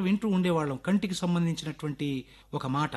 వింటూ ఉండేవాళ్ళం కంటికి సంబంధించినటువంటి ఒక మాట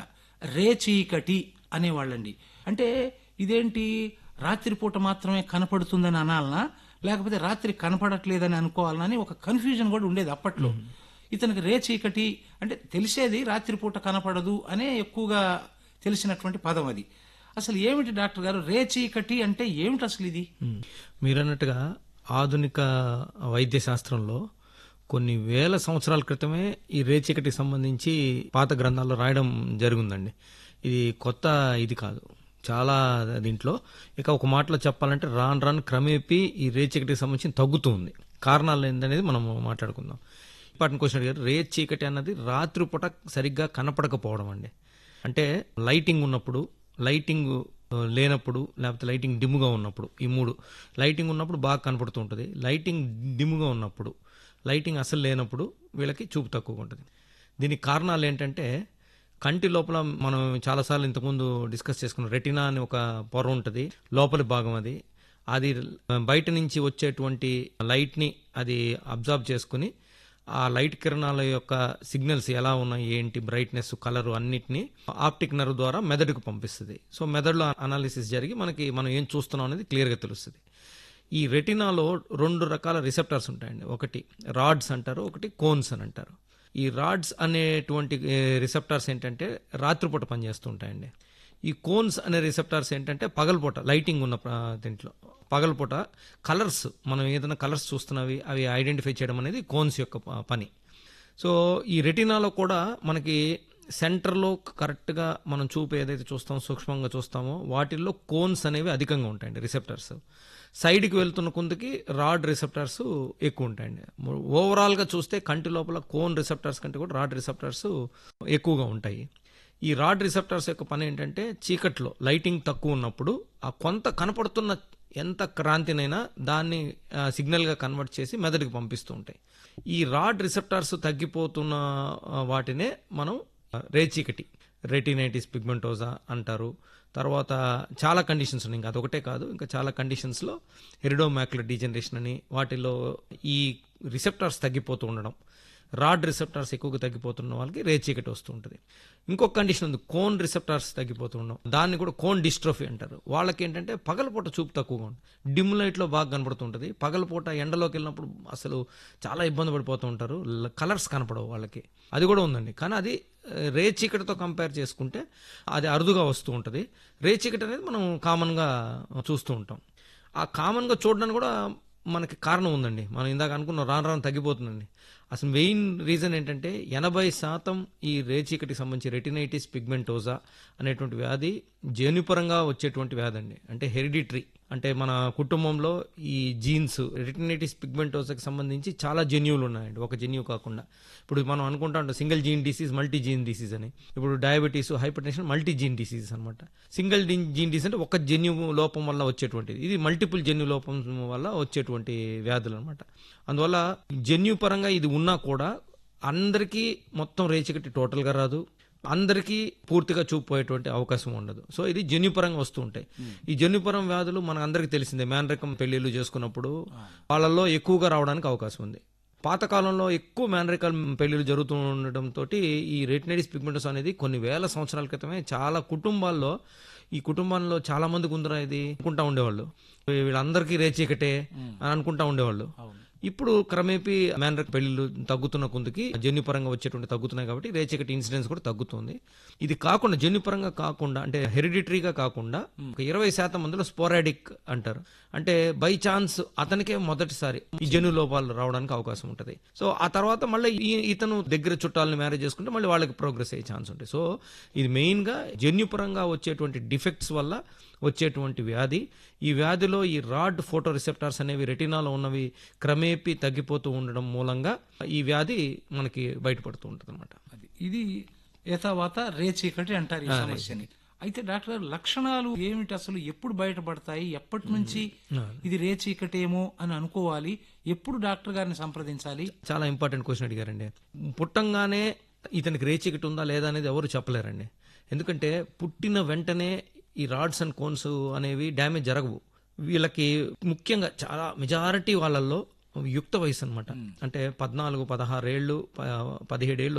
రేచీకటి అనేవాళ్ళండి అంటే ఇదేంటి రాత్రిపూట మాత్రమే కనపడుతుందని అనాలనా లేకపోతే రాత్రి కనపడట్లేదని అనుకోవాలనా అని ఒక కన్ఫ్యూజన్ కూడా ఉండేది అప్పట్లో ఇతనికి రేచీకటి అంటే తెలిసేది రాత్రిపూట కనపడదు అనే ఎక్కువగా తెలిసినటువంటి పదం అది అసలు ఏమిటి డాక్టర్ గారు రేచీకటి అంటే ఏమిటి అసలు ఇది ఉమ్. మీరన్నట్టుగా ఆధునిక వైద్య శాస్త్రంలో కొన్ని వేల సంవత్సరాల క్రితమే ఈ రేచీకటికి సంబంధించి పాత గ్రంథాల్లో రాయడం జరిగిందండి ఇది కొత్త ఇది కాదు చాలా దీంట్లో ఇక ఒక మాటలో చెప్పాలంటే రాను రాను క్రమేపీ ఈ రేచీకటికి సంబంధించి తగ్గుతూ ఉంది కారణాలు ఏందనేది మనం మాట్లాడుకుందాం ఇంపార్టెంట్ క్వశ్చన్ అడిగారు రే చీకటి అన్నది రాత్రిపూట సరిగ్గా కనపడకపోవడం అండి అంటే లైటింగ్ ఉన్నప్పుడు లైటింగ్ ఆ, లేనప్పుడు లేకపోతే లైటింగ్ డిమ్గా ఉన్నప్పుడు ఈ మూడు లైటింగ్ ఉన్నప్పుడు బాగా కనపడుతూ ఉంటుంది లైటింగ్ డిమ్గా ఉన్నప్పుడు లైటింగ్ అసలు లేనప్పుడు వీళ్ళకి చూపు తక్కువగా ఉంటుంది దీనికి కారణాలు ఏంటంటే కంటి లోపల మనం చాలాసార్లు ఇంతకుముందు డిస్కస్ చేసుకున్నాం రెటినా అని ఒక పొర ఉంటుంది లోపలి భాగం అది అది బయట నుంచి వచ్చేటువంటి లైట్ని అది అబ్జర్వ్ చేసుకుని ఆ లైట్ కిరణాల యొక్క సిగ్నల్స్ ఎలా ఉన్నాయి ఏంటి బ్రైట్నెస్ కలర్ అన్నిటిని ఆప్టిక్ నర్వ్ ద్వారా మెదడుకు పంపిస్తుంది సో మెదడులో అనాలిసిస్ జరిగి మనకి మనం ఏం చూస్తున్నాం అనేది క్లియర్గా తెలుస్తుంది ఈ రెటినాలో రెండు రకాల రిసెప్టర్స్ ఉంటాయండి ఒకటి రాడ్స్ అంటారు ఒకటి కోన్స్ అని అంటారు ఈ రాడ్స్ అనేటువంటి రిసెప్టార్స్ ఏంటంటే రాత్రిపూట పనిచేస్తూ ఉంటాయండి ఈ కోన్స్ అనే రిసెప్టార్స్ ఏంటంటే పగలపూట లైటింగ్ ఉన్న ఆ, దీంట్లో పగలపూట కలర్స్ మనం ఏదైనా కలర్స్ చూస్తున్నవి అవి ఐడెంటిఫై చేయడం అనేది కోన్స్ యొక్క ప- పని సో ఈ రెటినాలో కూడా మనకి సెంటర్లో కరెక్ట్గా మనం చూపు ఏదైతే చూస్తామో సూక్ష్మంగా చూస్తామో వాటిల్లో కోన్స్ అనేవి అధికంగా ఉంటాయండి రిసెప్టర్స్ సైడ్కి వెళ్తున్న కొందుకి రాడ్ రిసెప్టర్స్ ఎక్కువ ఉంటాయండి ఓవరాల్గా చూస్తే కంటి లోపల కోన్ రిసెప్టర్స్ కంటే కూడా రాడ్ రిసెప్టర్స్ ఎక్కువగా ఉంటాయి ఈ రాడ్ రిసెప్టర్స్ యొక్క పని ఏంటంటే చీకట్లో లైటింగ్ తక్కువ ఉన్నప్పుడు ఆ కొంత కనపడుతున్న ఎంత క్రాంతినైనా దాన్ని ఆ, సిగ్నల్గా కన్వర్ట్ చేసి మెదడుకి పంపిస్తూ ఉంటాయి ఈ రాడ్ రిసెప్టార్స్ తగ్గిపోతున్న ఆ, వాటినే మనం ఆ, రేచీకటి రెటినైటిస్ పిగ్మెంటోజా అంటారు తర్వాత చాలా కండిషన్స్ ఉన్నాయి ఇంకా అదొకటే కాదు ఇంకా చాలా కండిషన్స్లో హెరిడోమాక్యులర్ డీజనరేషన్ అని వాటిలో ఈ రిసెప్టార్స్ తగ్గిపోతూ ఉండడం రాడ్ రిసెప్టార్స్ ఎక్కువగా తగ్గిపోతున్న వాళ్ళకి రేచీకటి వస్తూ ఉంటుంది ఇంకొక కండిషన్ ఉంది కోన్ రిసెప్టార్స్ తగ్గిపోతూ ఉండడం దాన్ని కూడా కోన్ డిస్ట్రోఫీ అంటారు వాళ్ళకి ఏంటంటే పగలపూట చూపు తక్కువగా ఉంటుంది డిమ్ లైట్లో బాగా కనపడుతుంటుంది పగలపూట ఎండలోకి వెళ్ళినప్పుడు అసలు చాలా ఇబ్బంది పడిపోతూ ఉంటారు కలర్స్ కనపడవు వాళ్ళకి అది కూడా ఉందండి కానీ అది ఆ, రే చీకటితో కంపేర్ చేసుకుంటే అది అరుదుగా వస్తూ ఉంటుంది రే చీకటి అనేది మనం కామన్గా చూస్తూ ఉంటాం ఆ కామన్గా చూడడానికి కూడా మనకి కారణం ఉందండి మనం ఇందాక అనుకున్న రాను రాను తగ్గిపోతుందండి అసలు మెయిన్ రీజన్ ఏంటంటే ఎనభై శాతం ఈ రేచీకటికి సంబంధించి రెటినైటిస్ పిగ్మెంటోజా అనేటువంటి వ్యాధి జన్యుపరంగా వచ్చేటువంటి వ్యాధి అండి అంటే హెరిడిటరీ అంటే మన కుటుంబంలో ఈ జీన్స్ రెటినైటిస్ పిగ్మెంటోసాకి సంబంధించి చాలా జన్యువులు ఉన్నాయండి ఒక జన్యువు కాకుండా ఇప్పుడు మనం అనుకుంటా ఉంటాం single gene disease multi gene disease అని ఇప్పుడు diabetes hypertension multi gene disease అనమాట సింగిల్ జీన్ డిసీజ్ అంటే ఒక జన్యువు లోపం వల్ల వచ్చేటువంటిది ఇది మల్టిపుల్ జన్యు లోపం వల్ల వచ్చేటువంటి వ్యాధులు అనమాట అందువల్ల జన్యు పరంగా ఇది ఉన్నా కూడా అందరికీ మొత్తం రేచికట్టి టోటల్గా రాదు అందరికీ పూర్తిగా చూపుపోయేటువంటి అవకాశం ఉండదు సో ఇది జన్యుపరంగా వస్తూ ఉంటాయి ఈ జన్యుపరం వ్యాధులు మన అందరికీ తెలిసిందే మేనరికం పెళ్లిళ్ళు చేసుకున్నప్పుడు వాళ్ళల్లో ఎక్కువగా రావడానికి అవకాశం ఉంది పాతకాలంలో ఎక్కువ మేనరికల్ పెళ్లిళ్ళు జరుగుతూ ఉండడంతో ఈ రెటినైటిస్ పిగ్మెంటోస్ అనేది కొన్ని వేల సంవత్సరాల క్రితమే చాలా కుటుంబాల్లో ఈ కుటుంబంలో చాలా మందికి ఉందిరా ఇది అనుకుంటా ఉండేవాళ్ళు వీళ్ళందరికీ రేచీకటే అని అనుకుంటా ఉండేవాళ్ళు ఇప్పుడు క్రమేపీ మేనర్ పెళ్లిళ్ళు తగ్గుతున్న కొందుకి జన్యుపరంగా వచ్చేటువంటి తగ్గుతున్నాయి కాబట్టి రేచకటి ఇన్సిడెన్స్ కూడా తగ్గుతుంది ఇది కాకుండా జన్యుపరంగా కాకుండా అంటే హెరిడిటరీగా కాకుండా ఒక ఇరవై శాతం మందిలో స్పోరాడిక్ అంటారు అంటే బై ఛాన్స్ అతనికే మొదటిసారి ఈ జన్యు లోపాలు రావడానికి అవకాశం ఉంటుంది సో ఆ తర్వాత మళ్ళీ ఈ- ఇతను దగ్గర చుట్టాలను మ్యారేజ్ చేసుకుంటే మళ్ళీ వాళ్ళకి ప్రోగ్రెస్ అయ్యే ఛాన్స్ ఉంటాయి సో ఇది మెయిన్గా జన్యుపరంగా వచ్చేటువంటి డిఫెక్ట్స్ వల్ల వచ్చేటువంటి వ్యాధి ఈ వ్యాధిలో ఈ రాడ్ ఫోటో రిసెప్టార్స్ అనేవి రెటినాలో ఉన్నవి క్రమేపీ తగ్గిపోతూ ఉండడం మూలంగా ఈ వ్యాధి మనకి బయటపడుతూ ఉంటుంది అనమాట అది ఇది ఏతావాత రేచీకటి అంటారు ఈ సమస్యని అయితే డాక్టర్ గారు లక్షణాలు ఏమిటి అసలు ఎప్పుడు బయటపడతాయి ఎప్పటి నుంచి ఇది రేచీకటేమో అని అనుకోవాలి ఎప్పుడు డాక్టర్ గారిని సంప్రదించాలి చాలా ఇంపార్టెంట్ క్వశ్చన్ అడిగారండి పుట్టంగానే ఇతనికి రేచికటి ఉందా లేదా అనేది ఎవరు చెప్పలేరండి ఎందుకంటే పుట్టిన వెంటనే ఈ రాడ్స్ అండ్ కోన్స్ అనేవి డ్యామేజ్ జరగవు వీళ్ళకి ముఖ్యంగా చాలా మెజారిటీ వాళ్ళల్లో యుక్త వయసు అనమాట అంటే పద్నాలుగు పదహారేళ్ళు ప- పదిహేడేళ్ళు